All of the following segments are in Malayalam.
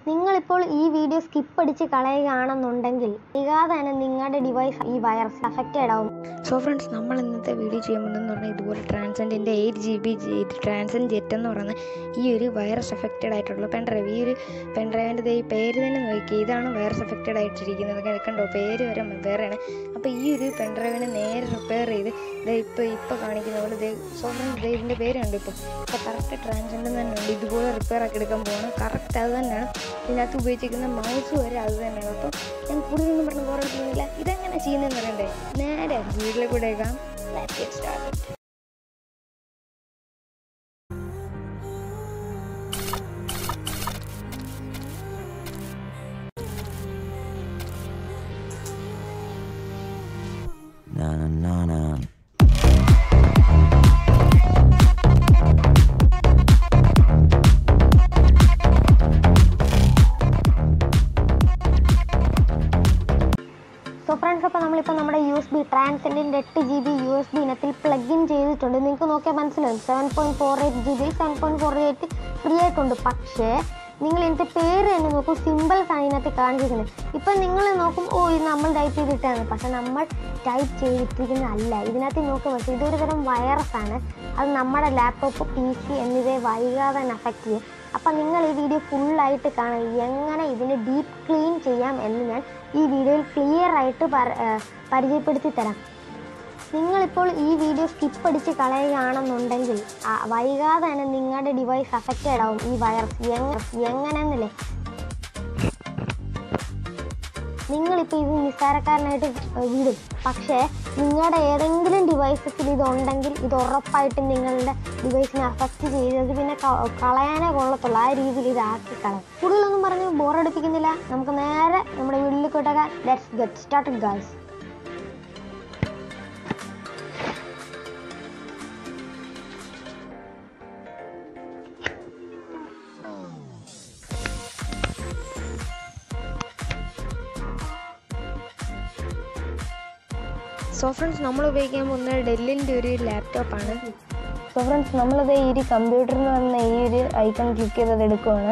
നിങ്ങളിപ്പോൾ ഈ വീഡിയോ സ്കിപ്പ് അടിച്ച് കളയുകയാണെന്നുണ്ടെങ്കിൽ വൈകാതെ തന്നെ നിങ്ങളുടെ ഡിവൈസ് ഈ വൈറസ് അഫക്റ്റഡ് ആവും സോ ഫ്രണ്ട്സ് നമ്മൾ ഇന്നത്തെ വീഡിയോ ചെയ്യുമ്പോഴെന്ന് പറഞ്ഞാൽ ഇതുപോലെ ട്രാൻസെൻഡിൻ്റെ eight G B Transcend jet എന്ന് പറയുന്ന ഈ ഒരു വൈറസ് എഫക്റ്റഡ് ആയിട്ടുള്ള പെൻഡ്രൈവ് ഈ ഒരു പെൻഡ്രൈവിൻ്റെ ഈ പേര് തന്നെ നോക്കി ഇതാണ് വൈറസ് എഫക്റ്റഡ് ആയിട്ടിരിക്കുന്നത് ക- കണ്ടോ പേര് വരെ വേറെയാണ് അപ്പോൾ ഈ ഒരു പെൻഡ്രൈവിനെ നേരെ റിപ്പയർ ചെയ്ത് ഇത് ഇപ്പോൾ ഇപ്പോൾ കാണിക്കുന്ന പോലെ ഇത് സോ ഫ്രണ്ട്സ് ഇത് ഇതിൻ്റെ പേര് കണ്ടു ഇപ്പോൾ ഇപ്പോൾ കറക്റ്റ് ട്രാൻസെൻഡ് തന്നെ ഉണ്ട് ഇതുപോലെ റിപ്പയർ ആക്കി എടുക്കാൻ പോകണം കറക്റ്റ് അത് തന്നെയാണ് ഇതിനകത്ത് ഉപയോഗിച്ചിരിക്കുന്ന മൗസ് വരെ അത് തന്നെയാണ് അപ്പോൾ ഞാൻ കൂടുതലൊന്നും പറഞ്ഞ് ബോറടിക്കുന്നില്ല ഇതെങ്ങനെ ചെയ്യുന്നതെന്ന് അറിയണ്ടേ നേരെ വീട്ടിലെ കൂടെ ആക്കാം Let's get started. Na na na na. So friends അപ്പോൾ നമ്മളിപ്പോൾ നമ്മുടെ യു എസ് ബി ട്രാൻസെൻഡിൻ്റെ എട്ട് G B U S B ഇനത്തിൽ പ്ലഗ് ഇൻ ചെയ്തിട്ടുണ്ട് നിങ്ങൾക്ക് നോക്കിയാൽ മനസ്സിലാവും seven point four eight G B seven point four eight free ആയിട്ടുണ്ട് പക്ഷേ നിങ്ങൾ ഇതിൻ്റെ പേര് തന്നെ നോക്കും സിമ്പിൾസ് ആണ് ഇതിനകത്ത് കാണിച്ചിരിക്കുന്നത് ഇപ്പം നിങ്ങൾ നോക്കും ഓ ഇത് നമ്മൾ ടൈപ്പ് ചെയ്തിട്ടാണ് പക്ഷേ നമ്മൾ ടൈപ്പ് ചെയ്തിരിക്കുന്നതല്ല ഇതിനകത്ത് നോക്കുക പക്ഷേ ഇതൊരു തരം വൈറസ് ആണ് അത് നമ്മുടെ ലാപ്ടോപ്പ് പി സി എന്നിവയെ വൈകാതെ തന്നെ അഫക്റ്റ് ചെയ്യും അപ്പം നിങ്ങൾ ഈ വീഡിയോ ഫുള്ളായിട്ട് കാണുക എങ്ങനെ ഇതിനെ ഡീപ്പ് ക്ലീൻ ചെയ്യാം എന്ന് ഞാൻ ഈ വീഡിയോയിൽ ക്ലിയർ ആയിട്ട് പര- ഏർ പരിചയപ്പെടുത്തി തരാം നിങ്ങളിപ്പോൾ ഈ വീഡിയോ സ്കിപ്പ് അടിച്ച് കളയുകയാണെന്നുണ്ടെങ്കിൽ ആ, വൈകാതെ തന്നെ നിങ്ങളുടെ ഡിവൈസ് അഫക്റ്റഡ് ആവും ഈ വൈറസ് എങ്ങനെയെന്നില്ലേ നിങ്ങളിപ്പോൾ ഇത് നിസ്സാരക്കാരനായിട്ട് വിടും പക്ഷേ നിങ്ങളുടെ ഏതെങ്കിലും ഡിവൈസസിൽ ഇതുണ്ടെങ്കിൽ ഇത് ഉറപ്പായിട്ടും നിങ്ങളുടെ ഡിവൈസിനെ അഫക്റ്റ് ചെയ്തത് പിന്നെ ക- കളയാനേ കൊള്ളത്തുള്ളൂ ആ രീതിയിൽ ഇത് ആക്കി കളയും കൂടുതലൊന്നും പറഞ്ഞ് ബോറടിപ്പിക്കുന്നില്ല നമുക്ക് നേരെ നമ്മുടെ വീട്ടിലേക്ക് വിട്ടേക്കാം let's get started guys so friends നമ്മൾ ഉപയോഗിക്കാൻ പോകുന്നത് ഡെല്ലിൻ്റെ ഒരു ലാപ്ടോപ്പാണ് സോ ഫ്രണ്ട്സ് നമ്മളിത് ഈ ഒരു കമ്പ്യൂട്ടറിൽ വന്ന ഈ ഒരു ഐക്കൺ ക്ലിക്ക് ചെയ്തത് എടുക്കുവാണ്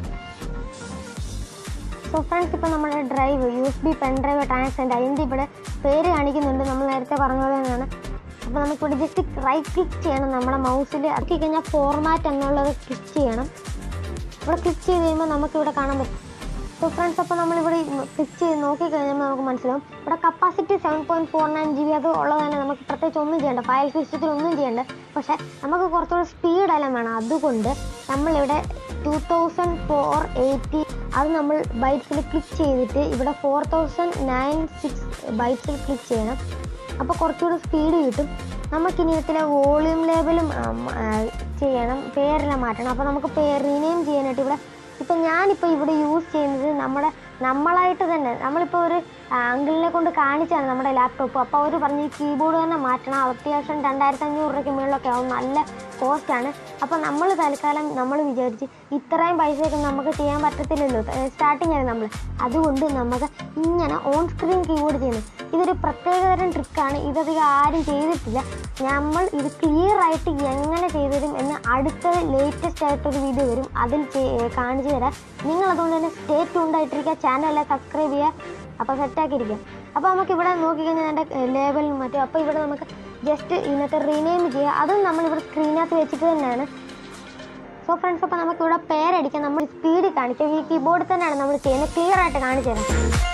സോ ഫ്രണ്ട്സ് ഇപ്പോൾ നമ്മുടെ drive U S B pen drive Transcend അതിൻ്റെ ഇവിടെ പേര് കാണിക്കുന്നുണ്ട് നമ്മൾ നേരത്തെ പറഞ്ഞ പോലെ തന്നെയാണ് അപ്പോൾ നമുക്കിവിടെ ജസ്റ്റ് റൈറ്റ് ക്ലിക്ക് ചെയ്യണം നമ്മുടെ മൗസിൽ അതൊക്കെ കഴിഞ്ഞാൽ ഫോർമാറ്റ് എന്നുള്ളത് ക്ലിക്ക് ചെയ്യണം ഇവിടെ ക്ലിക്ക് ചെയ്ത് കഴിയുമ്പോൾ നമുക്കിവിടെ കാണാൻ പറ്റും സോ ഫ്രണ്ട്സ് അപ്പോൾ നമ്മളിവിടെ ക്ലിക്ക് ചെയ്ത് നോക്കി കഴിയുമ്പോൾ നമുക്ക് മനസ്സിലാവും ഇവിടെ capacity seven point four nine G B അത് ഉള്ളത് തന്നെ നമുക്ക് പ്രത്യേകിച്ച് ഒന്നും ചെയ്യേണ്ട ഫയൽ സിസ്റ്റത്തിൽ ഒന്നും ചെയ്യേണ്ട പക്ഷേ നമുക്ക് കുറച്ചുകൂടി സ്പീഡെല്ലാം വേണം അതുകൊണ്ട് നമ്മളിവിടെ ടു തൗസൻഡ് ഫോർ എയ്റ്റി അത് നമ്മൾ ബൈറ്റ്സിൽ ക്ലിക്ക് ചെയ്തിട്ട് ഇവിടെ ഫോർ തൗസൻഡ് നയൻ സിക്സ് ബൈറ്റ്സിൽ ക്ലിക്ക് ചെയ്യണം അപ്പോൾ കുറച്ചുകൂടി സ്പീഡ് കിട്ടും നമുക്കിനി ഇതിലെ വോളിയം ലേബലും ചെയ്യണം പേരെല്ലാം മാറ്റണം അപ്പോൾ നമുക്ക് പേര് റീനെയിം ചെയ്യാനായിട്ട് ഇവിടെ ഇപ്പം ഞാനിപ്പോൾ ഇവിടെ യൂസ് ചെയ്യുന്നത് നമ്മുടെ നമ്മളായിട്ട് തന്നെ നമ്മളിപ്പോൾ ഒരു അങ്കിളിനെ കൊണ്ട് കാണിച്ചാണ് നമ്മുടെ ലാപ്ടോപ്പ് അപ്പോൾ അവർ പറഞ്ഞ് ഈ കീബോർഡ് തന്നെ മാറ്റണം അത്യാവശ്യം രണ്ടായിരത്തി അഞ്ഞൂറ് രൂപയ്ക്ക് മുകളിലൊക്കെ ആവും നല്ല കോസ്റ്റാണ് അപ്പോൾ നമ്മൾ തൽക്കാലം നമ്മൾ വിചാരിച്ച് ഇത്രയും പൈസയൊക്കെ നമുക്ക് ചെയ്യാൻ പറ്റത്തില്ലല്ലോ സ്റ്റാർട്ടിങ് ആണ് നമ്മൾ അതുകൊണ്ട് നമുക്ക് ഇങ്ങനെ ഓൺ സ്ക്രീൻ കീബോർഡ് ചെയ്യുന്നത് ഇതൊരു പ്രത്യേകതരം ട്രിക്കാണ് ഇതധികം ആരും ചെയ്തിട്ടില്ല നമ്മൾ ഇത് ക്ലിയർ ആയിട്ട് എങ്ങനെ ചെയ്തുതരും എന്ന് അടുത്തത് ലേറ്റസ്റ്റ് ആയിട്ടൊരു വീഡിയോ വരും അതിൽ ചെയ്- കാണിച്ചു തരാം നിങ്ങൾ അതുകൊണ്ട് തന്നെ സ്റ്റേ ട്യൂണ്ടായിട്ടിരിക്കുക ചാനലെല്ലാം സബ്സ്ക്രൈബ് ചെയ്യുക അപ്പോൾ സെറ്റാക്കിയിരിക്കുക അപ്പോൾ നമുക്ക് ഇവിടെ നോക്കിക്കഴിഞ്ഞാൽ എൻ്റെ ലേബലും മറ്റും അപ്പോൾ ഇവിടെ നമുക്ക് ജസ്റ്റ് ഇതിനകത്ത് റീനെയിം ചെയ്യുക അതും നമ്മളിവിടെ സ്ക്രീനകത്ത് വെച്ചിട്ട് തന്നെയാണ് സോ ഫ്രണ്ട്സ് അപ്പോൾ നമുക്ക് ഇവിടെ പേരടിക്കാം നമ്മൾ സ്പീഡ് കാണിക്കാം ഈ കീബോർഡിൽ തന്നെയാണ് നമ്മൾ ചെയ്യുന്നത് ക്ലിയർ ആയിട്ട് കാണിച്ചു തരാം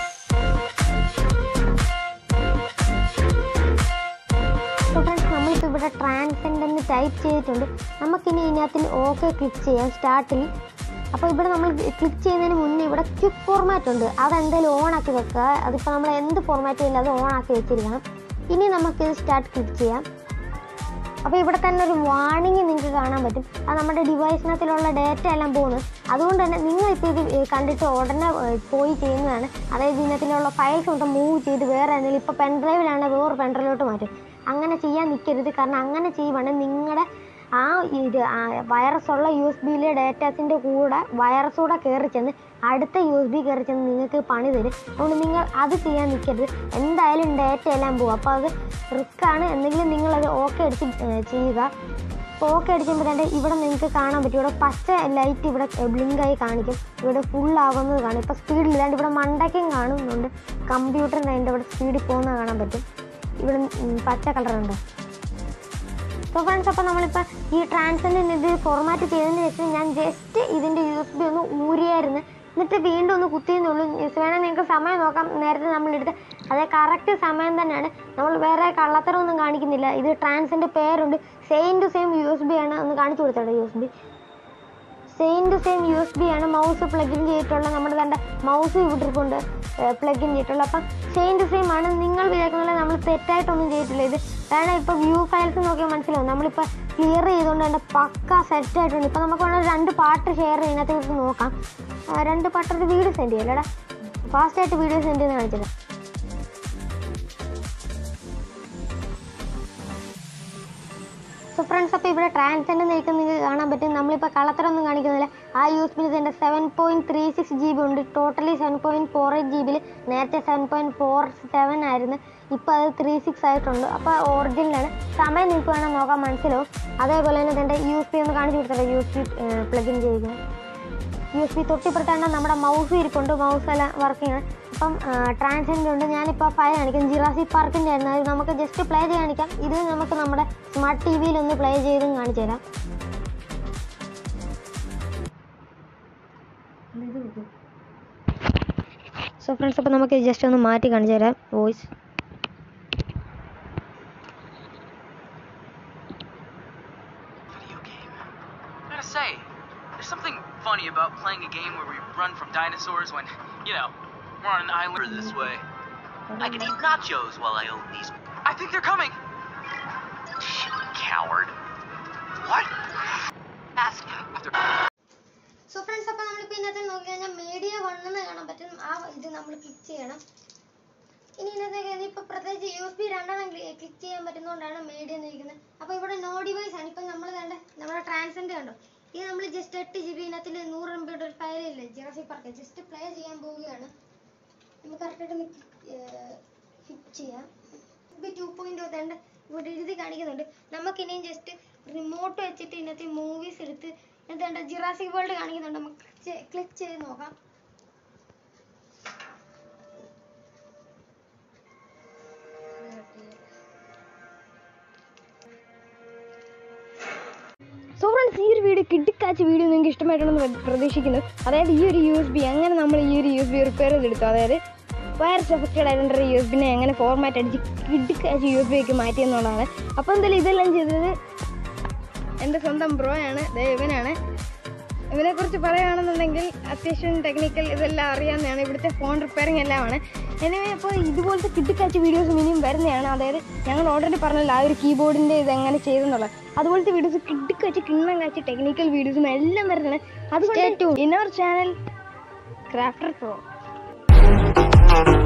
സോ ഫ്രണ്ട്സ് നമ്മളിപ്പോൾ ഇവിടെ ട്രാൻസെൻഡ് എന്ന് ടൈപ്പ് ചെയ്തിട്ടുണ്ട് നമുക്കിനി ഇതിനകത്തിൽ ഓക്കെ ക്ലിക്ക് ചെയ്യാം സ്റ്റാർട്ടിൽ അപ്പോൾ ഇവിടെ നമ്മൾ ക്ലിക്ക് ചെയ്യുന്നതിന് മുന്നേ ഇവിടെ ക്വിക്ക് ഫോർമാറ്റ് ഉണ്ട് അതെന്തായാലും ഓൺ ആക്കി വെക്കുക അതിപ്പോൾ നമ്മൾ എന്ത് ഫോർമാറ്റ് ചെയ്യില്ല അത് ഓൺ ആക്കി വെച്ചിരിക്കണം ഇനി നമുക്കിത് സ്റ്റാർട്ട് ക്ലിക്ക് ചെയ്യാം അപ്പോൾ ഇവിടെ തന്നെ ഒരു വാർണിംഗ് നിങ്ങൾക്ക് കാണാൻ പറ്റും അത് നമ്മുടെ ഡിവൈസിനകത്തിലുള്ള ഡേറ്റ എല്ലാം പോകുന്നത് അതുകൊണ്ട് തന്നെ നിങ്ങൾ ഇപ്പോൾ ഇത് ഏ, കണ്ടിട്ട് ഉടനെ ഏ, പോയി ചെയ്യുന്നതാണ് അതായത് ഇതിനകത്തിലുള്ള ഫയൽസ് മൊത്തം മൂവ് ചെയ്ത് വേറെ എന്തെങ്കിലും ഇപ്പോൾ പെൻഡ്രൈവിലാണ് വേറെ പെൻഡ്രൈവിലോട്ട് മാറ്റും അങ്ങനെ ചെയ്യാൻ നിൽക്കരുത് കാരണം അങ്ങനെ ചെയ്യുവാണെങ്കിൽ നിങ്ങളുടെ ആ ഇത് വൈറസ് ഉള്ള യു എസ് ബിയിലെ ഡേറ്റാസിൻ്റെ കൂടെ വൈറസ് കൂടെ കയറി ചെന്ന് അടുത്ത യു എസ് ബി കയറി ചെന്ന് നിങ്ങൾക്ക് പണി തരും അതുകൊണ്ട് നിങ്ങൾ അത് ചെയ്യാൻ നിൽക്കരുത് എന്തായാലും ഡേറ്റ എല്ലാം പോകും അപ്പോൾ അത് റിസ്ക് ആണ് എന്തെങ്കിലും നിങ്ങളത് ഓക്കെ അടിച്ച് ഏ, ചെയ്യുക ഓക്കെ അടിച്ചുമ്പോൾ തന്നെ ഇവിടെ നിങ്ങൾക്ക് കാണാൻ പറ്റും ഇവിടെ പച്ച ലൈറ്റ് ഇവിടെ ബ്ലിങ്ക് ആയി കാണിക്കും ഇവിടെ ഫുൾ ആകുന്നത് കാണും ഇപ്പോൾ സ്പീഡിൽ ഇല്ലാണ്ട് ഇവിടെ മണ്ടയ്ക്കും കാണുന്നുണ്ട് കമ്പ്യൂട്ടറിൻ്റെ അതിൻ്റെ ഇവിടെ സ്പീഡിൽ പോകുന്നത് കാണാൻ പറ്റും ഇവിടെ ഉം, പച്ച കളറുണ്ട് സോ ഫ്രണ്ട്സ് അപ്പോൾ നമ്മളിപ്പോൾ ഈ ട്രാൻസെൻഡിന് ഇത് ഫോർമാറ്റ് ചെയ്തതിന് ശേഷം ഞാൻ ജസ്റ്റ് ഇതിൻ്റെ യു എസ് ബി ഒന്ന് ഊരിയായിരുന്നു എന്നിട്ട് വീണ്ടും ഒന്ന് കുത്തിയെന്നുള്ളൂ വേണമെങ്കിൽ നിങ്ങൾക്ക് സമയം നോക്കാം നേരത്തെ നമ്മളെടുത്ത് അതേ കറക്റ്റ് സമയം തന്നെയാണ് നമ്മൾ വേറെ കള്ളത്തരമൊന്നും കാണിക്കുന്നില്ല ഇത് ട്രാൻസിൻ്റെ പേരുണ്ട് same to same U S B ആണ് ഒന്ന് കാണിച്ചു കൊടുത്തോട്ടെ U S B same to same U S B ആണ് മൗസ് പ്ലഗിൻ ചെയ്തിട്ടുള്ള നമ്മുടെ തൻ്റെ മൗസ് ഇവിട്ടിട്ടുണ്ട് പ്ലഗിൻ ചെയ്തിട്ടുള്ള അപ്പം സെയിം ടു സെയിം ആണ് നിങ്ങൾ വിചാരിക്കുന്നത് നമ്മൾ തെറ്റായിട്ടൊന്നും ചെയ്തിട്ടില്ല ഇത് കാരണം ഇപ്പോൾ വ്യൂ ഫയൽസ് നോക്കിയാൽ മനസ്സിലാവും നമ്മളിപ്പോൾ ക്ലിയർ ചെയ്തുകൊണ്ട് തന്നെ പക്ക സെറ്റ് ആയിട്ടുണ്ട് ഇപ്പോൾ നമുക്ക് വേണമെങ്കിൽ രണ്ട് പാട്ട് ഷെയർ ചെയ്യുന്നതിനകത്ത് നോക്കാം ആ, രണ്ട് പാട്ടൊരു വീഡിയോ സെൻഡ് ചെയ്യല്ലേടാ ഫാസ്റ്റായിട്ട് വീഡിയോ സെൻഡ് ചെയ്യുന്ന കാണിച്ചത് സോ ഫ്രണ്ട്സ് അപ്പോൾ ഇവിടെ ട്രാൻസെൻഡ് നിൽക്കുന്ന നിങ്ങൾക്ക് കാണാൻ പറ്റും നമ്മളിപ്പോൾ കളത്തരൊന്നും കാണിക്കുന്നില്ല ആ യു എസ് ബിയിൽ ഇതിൻ്റെ seven point three six G B ഉണ്ട് totally seven point four eight G ബിയിൽ നേരത്തെ സെവൻ പോയിൻറ്റ് ഫോർ സെവൻ ആയിരുന്നു ഇപ്പോൾ അത് ത്രീ സിക്സ് ആയിട്ടുണ്ട് അപ്പോൾ ഒറിജിനലാണ് സമയം നിങ്ങൾക്ക് വേണം നോക്കാൻ മനസ്സിലാവും അതേപോലെ തന്നെ ഇതിൻ്റെ യു എസ് ബി ഒന്ന് കാണിച്ചു കൊടുത്തത് യു എസ് ബി പ്ലഗിൻ ചെയ്യുന്നത് യു എസ് ബി തൊട്ടിപ്പുറത്താണ് നമ്മുടെ മൗസ് ഇരിപ്പുണ്ട് മൗസ് എല്ലാം വർക്ക് ചെയ്യണം അപ്പം ട്രാൻസെൻഡ് ഉണ്ട് ഞാനിപ്പോൾ ഫയൽ കാണിക്കാം ജിറാസി പാർക്കിൻ്റെ ആയിരുന്നു അത് നമുക്ക് ജസ്റ്റ് പ്ലേ ചെയ്ത് കാണിക്കാം ഇത് നമുക്ക് നമ്മുടെ സ്മാർട്ട് ടി വിയിൽ ഒന്ന് പ്ലേ ചെയ്തും കാണിച്ചു തരാം സോ ഫ്രണ്ട്സ് അപ്പോൾ നമുക്ക് ജസ്റ്റ് ഒന്ന് മാറ്റി കാണിച്ചു തരാം voice video game. I gotta say, there's something funny about playing a game where we run from dinosaurs when, you know, we're on an island this way. I can eat nachos while I own these. I think they're coming. Shit, coward. What? Ask after. So friends അപ്പോൾ നമ്മളിപ്പോൾ ഇതിനകത്ത് നോക്കി കഴിഞ്ഞാൽ മീഡിയ വണ്ണെന്ന് കാണാൻ പറ്റും ആ ഇത് നമ്മൾ ക്ലിക്ക് ചെയ്യണം ഇനി ഇതിനകത്ത് ഇപ്പോൾ പ്രത്യേകിച്ച് യു എസ് ബി രണ്ടെണ്ണം ക്ലിക്ക് ചെയ്യാൻ പറ്റുന്നതുകൊണ്ടാണ് മീഡിയ എന്നിരിക്കുന്നത് അപ്പോൾ ഇവിടെ നോ ഡിവൈസ് ആണ് ഇപ്പം നമ്മൾ കണ്ട നമ്മുടെ ട്രാൻസെൻഡ് കണ്ടോ ഇത് നമ്മൾ ജസ്റ്റ് എട്ട് ജി ബി ഇതിനകത്തിൽ നൂറ് എം ബിയുടെ ഒരു ഫയലില്ലേ ജിറാസി പാർക്ക് ജസ്റ്റ് പ്ലേ ചെയ്യാൻ പോവുകയാണ് നമുക്ക് കറക്റ്റായിട്ട് ഹിറ്റ് ചെയ്യാം ബി ടു പോയിന്റ് തേണ്ട ഇവിടെ എഴുതി കാണിക്കുന്നുണ്ട് നമുക്കിനിയും ജസ്റ്റ് റിമോട്ട് വെച്ചിട്ട് ഇതിനകത്ത് മൂവീസ് എടുത്ത് എന്നിട്ട് ജിറാസിക് വേൾഡ് കാണിക്കുന്നുണ്ട് നമുക്ക് ക്ലിക്ക് ചെയ്ത് നോക്കാം സോ ഫ്രണ്ട്സ് ഈ ഒരു വീഡിയോ കിട്ടിക്കാച്ച വീഡിയോ നിങ്ങൾക്ക് ഇഷ്ടമായിട്ടുണ്ടെന്ന് പ്ര- പ്രതീക്ഷിക്കുന്നു അതായത് ഈ ഒരു യു എസ് ബി എങ്ങനെ നമ്മൾ ഈ ഒരു യു എസ് ബി റിപ്പയർ ചെയ്തെടുത്തു അതായത് വൈറസ് എഫക്റ്റഡ് ആയിട്ടുള്ള യു എസ് ബിനെ എങ്ങനെ ഫോർമാറ്റ് അടിച്ച് കിട്ടിക്കാച്ച് യു എസ് ബി ഒക്കെ മാറ്റി എന്നുള്ളതാണ് അപ്പോൾ എന്തായാലും ഇതെല്ലാം ചെയ്തത് എൻ്റെ സ്വന്തം ബ്രോ ആണ് ദേ ഇവനാണ് ഇവനെ കുറിച്ച് പറയുകയാണെന്നുണ്ടെങ്കിൽ അത്യാവശ്യം ടെക്നിക്കൽ ഇതെല്ലാം അറിയാവുന്നതാണ് ഇവിടുത്തെ ഫോൺ റിപ്പയറിംഗ് എല്ലാമാണ് എനിവേ അപ്പോൾ ഇതുപോലത്തെ കിട്ടിക്കാച്ച വീഡിയോസ് ഇനിയും വരുന്നതാണ് അതായത് ഞങ്ങൾ ഓൾറെഡി പറഞ്ഞല്ലോ ആ ഒരു കീബോർഡിൻ്റെ ഇത് എങ്ങനെ ചെയ്തെന്നുള്ളത് അതുപോലത്തെ വീഡിയോസ് കിട്ടിക്കാച്ച് കിണ്ണം കാച്ച് ടെക്നിക്കൽ വീഡിയോസും എല്ലാം വരുന്നതാണ് അതുകൊണ്ട് in our channel crafter pro